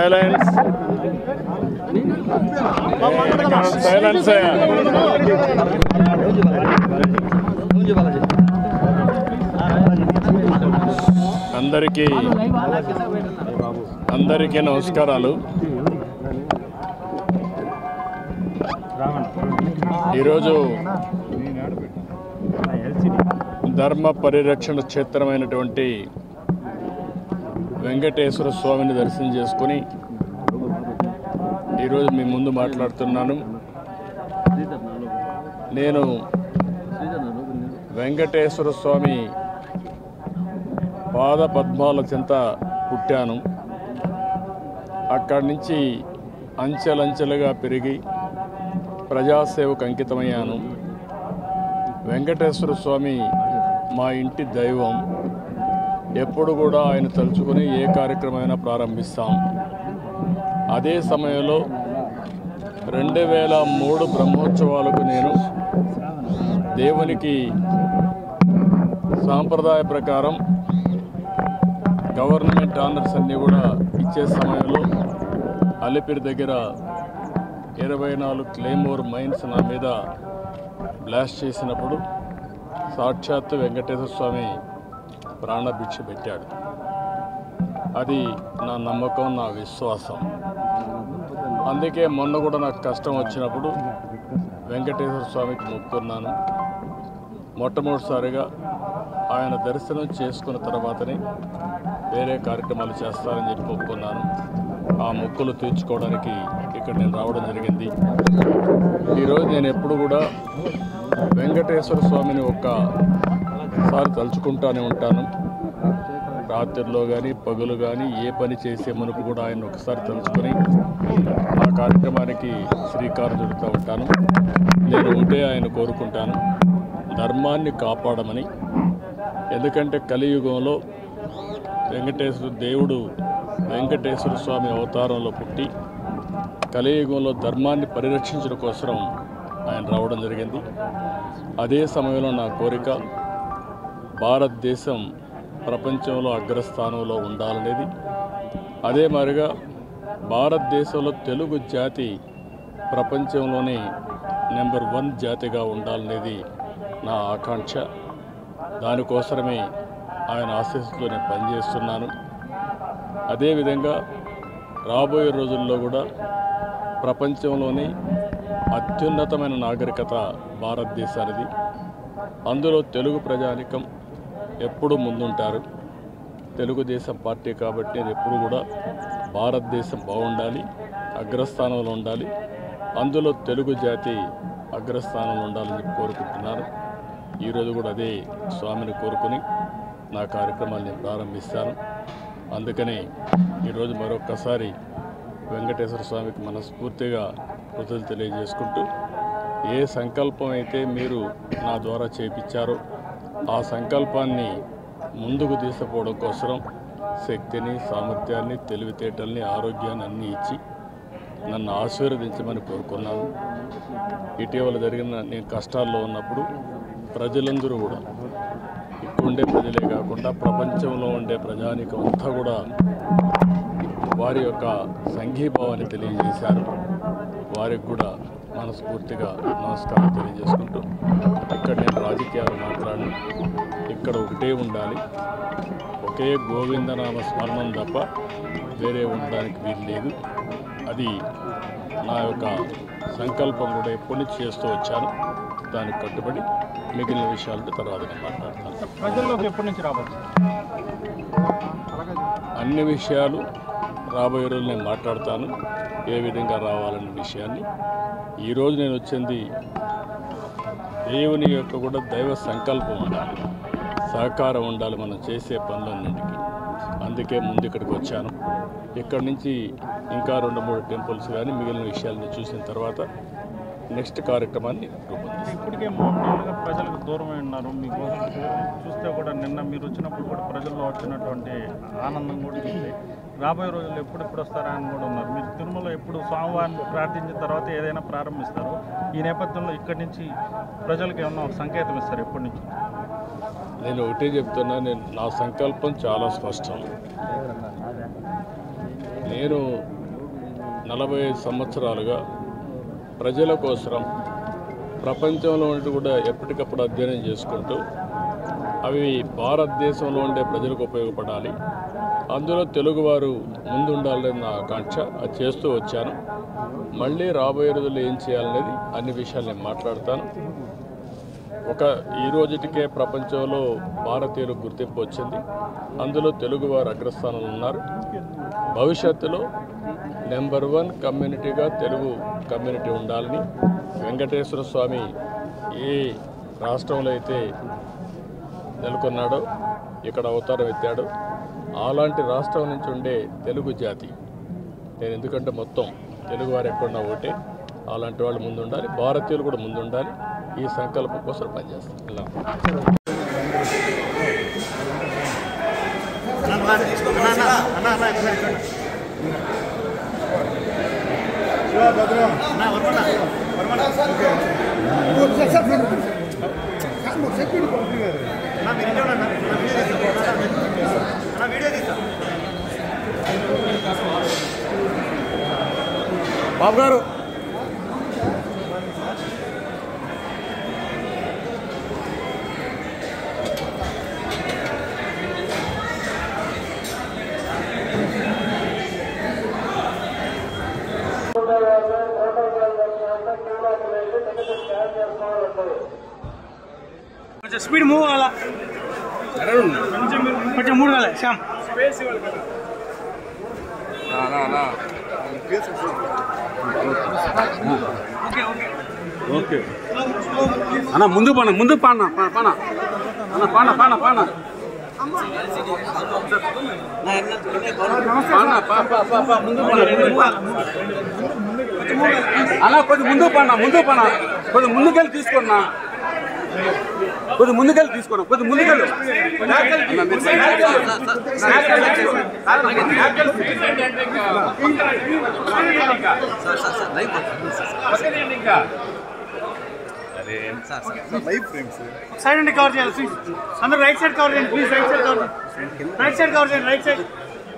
Silence silence అందరికీ అందరికీ నమస్కారాలు ఈరోజు ధర్మ పరిరక్షణ క్షేత్రమైనటువంటి వెంకటేశ్వర స్వామిని దర్శనం చేసుకుని ఈరోజు మీ ముందు మాట్లాడుతున్నాను నేను వెంకటేశ్వర స్వామి పాద పద్మాల చెంత పుట్టాను అక్కడి నుంచి అంచెలంచెలుగా పెరిగి ప్రజాసేవకు అంకితమయ్యాను వెంకటేశ్వర స్వామి మా ఇంటి దైవం ఎప్పుడు కూడా ఆయన తలుచుకొని ఏ కార్యక్రమమైనా ప్రారంభిస్తాం అదే సమయంలో రెండు వేల మూడు బ్రహ్మోత్సవాలకు నేను దేవునికి సాంప్రదాయ ప్రకారం గవర్నమెంట్ ఆనర్స్ అన్నీ కూడా ఇచ్చే సమయంలో అలిపిరి దగ్గర ఇరవై నాలుగు క్లెయిమోర్ మైన్స్ నా మీద బ్లాస్ట్ చేసినప్పుడు సాక్షాత్తు వెంకటేశ్వర స్వామి ప్రాణభిక్ష పెట్టాడు అది నా నమ్మకం నా విశ్వాసం అందుకే మొన్న కూడా నాకు కష్టం వచ్చినప్పుడు వెంకటేశ్వర స్వామికి మొక్కున్నాను మొట్టమొదటిసారిగా ఆయన దర్శనం చేసుకున్న తర్వాతనే వేరే కార్యక్రమాలు చేస్తారని చెప్పి మొక్కున్నాను ఆ మొక్కులు తీర్చుకోవడానికి ఇక్కడ నేను రావడం జరిగింది ఈరోజు నేను ఎప్పుడు కూడా వెంకటేశ్వర స్వామిని ఒక్కసారి తలుచుకుంటానే ఉంటాను రాత్రిలో కానీ పగులు కానీ ఏ పని చేసే మునుపు కూడా ఆయన ఒకసారి తలుచుకొని ఆ కార్యక్రమానికి శ్రీకారం చుడుతూ ఉంటాను నేను ఒకటే ఆయన కోరుకుంటాను ధర్మాన్ని కాపాడమని ఎందుకంటే కలియుగంలో వెంకటేశ్వర దేవుడు వెంకటేశ్వర స్వామి అవతారంలో పుట్టి కలియుగంలో ధర్మాన్ని పరిరక్షించడం కోసం ఆయన రావడం జరిగింది అదే సమయంలో నా కోరిక భారతదేశం ప్రపంచంలో అగ్రస్థానంలో ఉండాలనేది అదే మాదిరిగా భారతదేశంలో తెలుగు జాతి ప్రపంచంలోనే నెంబర్ వన్ జాతిగా ఉండాలనేది నా ఆకాంక్ష దానికోసమే ఆయన ఆశీస్సుతో నేను పనిచేస్తున్నాను అదేవిధంగా రాబోయే రోజుల్లో కూడా ప్రపంచంలోని అత్యున్నతమైన నాగరికత భారతదేశానిది అందులో తెలుగు ప్రజానికం ఎప్పుడూ ముందుంటారు తెలుగుదేశం పార్టీ కాబట్టి నేను ఎప్పుడు కూడా భారతదేశం బాగుండాలి అగ్రస్థానంలో ఉండాలి అందులో తెలుగు జాతి అగ్రస్థానంలో ఉండాలని చెప్పి కోరుకుంటున్నాను ఈరోజు కూడా అదే స్వామిని కోరుకుని నా కార్యక్రమాన్ని నేను ప్రారంభిస్తాను అందుకని ఈరోజు మరొక్కసారి వెంకటేశ్వర స్వామికి మనస్ఫూర్తిగా కృతజ్ఞతలు తెలియజేసుకుంటూ ఏ సంకల్పం అయితే మీరు నా ద్వారా చేపించారో ఆ సంకల్పాన్ని ముందుకు తీసుకుపోవడం కోసం శక్తిని సామర్థ్యాన్ని తెలివితేటల్ని ఆరోగ్యాన్ని అన్నీ ఇచ్చి నన్ను ఆశీర్వదించమని కోరుకున్నాను ఇటీవల జరిగిన నేను కష్టాల్లో ఉన్నప్పుడు ప్రజలందరూ కూడా ఇక్కడ ఉండే ప్రజలే కాకుండా ప్రపంచంలో ఉండే ప్రజానికం అంతా కూడా వారి యొక్క సంఘీభావాన్ని తెలియజేశారు వారికి కూడా మనస్ఫూర్తిగా నమస్కారం తెలియజేసుకుంటూ ఇక్కడ నేను రాజకీయాలు మాట్లాడను ఇక్కడ ఒకటే ఉండాలి ఒకే గోవిందనామ స్మరణం తప్ప వేరే ఉండడానికి వీలు లేదు అది నా యొక్క సంకల్పం కూడా ఎప్పటి నుంచి చేస్తూ వచ్చాను దానికి కట్టుబడి మిగిలిన విషయాలతో తర్వాత నేను మాట్లాడతాను ప్రజల్లోకి ఎప్పటి నుంచి రావచ్చు అన్ని విషయాలు రాబోయే రోజులు నేను మాట్లాడతాను ఏ విధంగా రావాలనే విషయాన్ని ఈరోజు నేను వచ్చింది దేవుని యొక్క కూడా దైవ సంకల్పం ఉండాలి సహకారం ఉండాలి మనం చేసే పనులన్నింటికి అందుకే ముందు ఇక్కడికి వచ్చాను ఇక్కడి నుంచి ఇంకా రెండు మూడు టెంపుల్స్ కానీ మిగిలిన విషయాలని చూసిన తర్వాత నెక్స్ట్ కార్యక్రమాన్ని రూపొందిస్తాను ఇప్పటికే మూడు నెలలుగా ప్రజలకు దూరమై ఉన్నారు మీకోసం చూస్తే కూడా నిన్న మీరు వచ్చినప్పుడు కూడా ప్రజల్లో వచ్చినటువంటి ఆనందం కూడా ఉంది రాబోయే రోజుల్లో ఎప్పుడెప్పుడు వస్తారా అని కూడా ఉన్నారు మీరు తిరుమల ఎప్పుడు స్వామివారిని ప్రార్థించిన తర్వాత ఏదైనా ప్రారంభిస్తారు ఈ నేపథ్యంలో ఇక్కడి నుంచి ప్రజలకు ఏమన్నా ఒక సంకేతం ఇస్తారు ఎప్పటి నుంచి నేను ఒకటే చెప్తున్నా నేను నా సంకల్పం చాలా స్పష్టం నేను నలభై ఐదు సంవత్సరాలుగా ప్రజల కోసం ప్రపంచంలో ఉండి కూడా ఎప్పటికప్పుడు అధ్యయనం చేసుకుంటూ అవి భారతదేశంలో ఉండే ప్రజలకు ఉపయోగపడాలి అందులో తెలుగువారు ముందుండాలనే నా ఆకాంక్ష అది చేస్తూ వచ్చాను మళ్ళీ రాబోయే రోజుల్లో ఏం చేయాలనేది అన్ని విషయాలు నేను మాట్లాడతాను ఒక ఈ రోజుటికే ప్రపంచంలో భారతీయులకు గుర్తింపు వచ్చింది అందులో తెలుగువారు అగ్రస్థానంలో ఉన్నారు భవిష్యత్తులో నెంబర్ వన్ కమ్యూనిటీగా తెలుగు కమ్యూనిటీ ఉండాలని వెంకటేశ్వర స్వామి ఏ రాష్ట్రంలో అయితే నెలకొన్నాడో ఇక్కడ అవతారం ఎత్తాడు అలాంటి రాష్ట్రం నుంచి ఉండే తెలుగు జాతి నేను ఎందుకంటే మొత్తం తెలుగువారు ఎక్కడున్నా ఒకటే అలాంటి వాళ్ళు ముందుండాలి భారతీయులు కూడా ముందుండాలి ఈ సంకల్పం కోసం పనిచేస్తాను ఇలా. బాబు గారు కొంచెం స్పీడ్ మూవ్ అవ్వాలా కొంచెం మూవ్ కాలే శ్యామ్ ఓకే అన్న ముందు పాన ముందు పాన పాన అన్న పాన పాన పాన పాన పా పా పా పా ముందు పాన ముందు పాన. అన్న కొద్ది ముందు పాన ముందు పాన కొద్ది ముందుకెళ్ళి తీసుకున్నా కొద్ది ముందుకెళ్ళి తీసుకున్నా కొద్ది ముందుకెళ్ళు అన్న, మీరు సైడ్ చేయండి. సైడ్ నుండి కవర్ చేయాలి ప్లీజ్ అందరూ రైట్ సైడ్ కవర్ చేయండి please right side cover right side cover చేయండి right side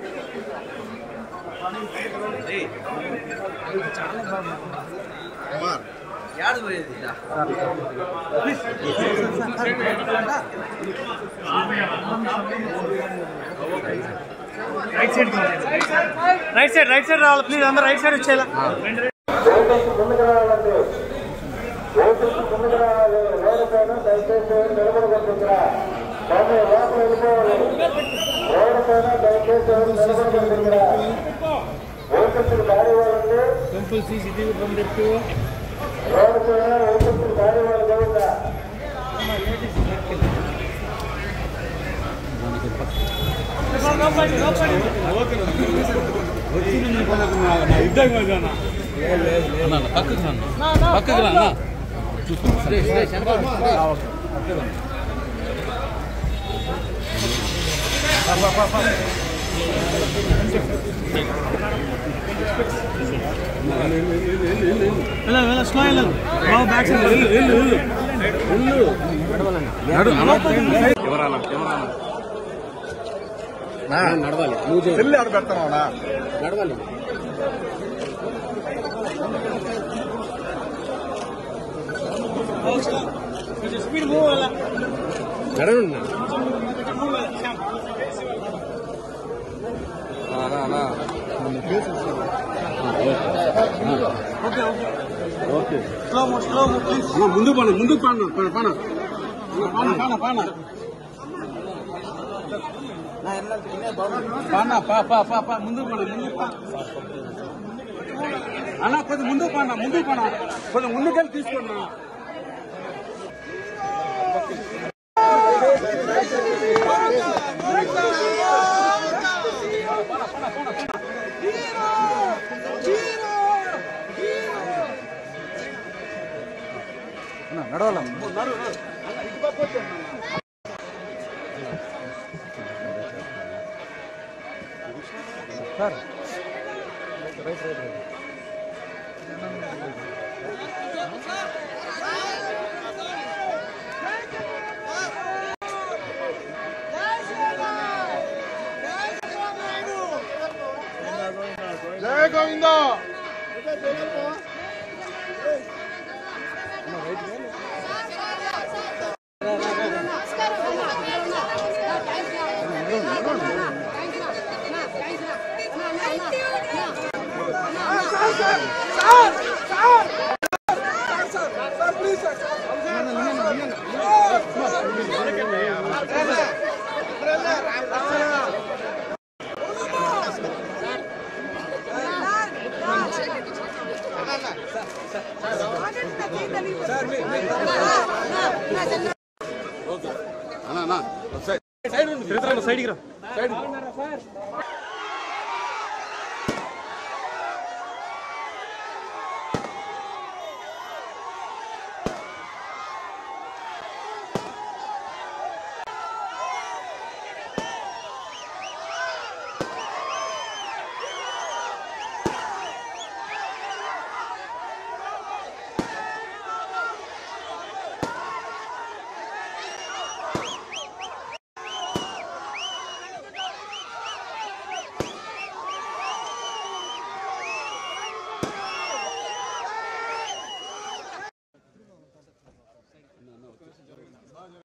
right side cover చేయండి రైట్ సైడ్ రైట్ సైడ్ రావాలి ప్లీజ్ అందరూ రైట్ సైడ్ వచ్చేలా పక్కకి రా అన్న వెళ్ళాలి వెళ్ళాలి స్లో వెళ్ళాలి బాబు బ్యాక్ సైడ్ నడు అన్న కెమెరా కెమెరా నడవాలి నువ్వు చెల్లి ఆడ పెడతానా నడవాలి కొంచెం స్పీడ్ మూవ్ అవ్వాలా నడవండి మూవ్ అవ్వాలి Shyam okay okay okay slow mo slow mo please అన్న ముందు పాన ముందు పాన పాన పాన పాన పాన పాన పాన పా పా పా పా ముందు పాన ముందు పా అన్న కొద్ది ముందు పాన ముందు పాన కొద్ది ముందుకెళ్ళి తీసుకున్నా నడవాల జయ గోవిందా అన్నా అన్నా సైడ్ సైడ్ ఉండు సైడ్కి రా సైడ్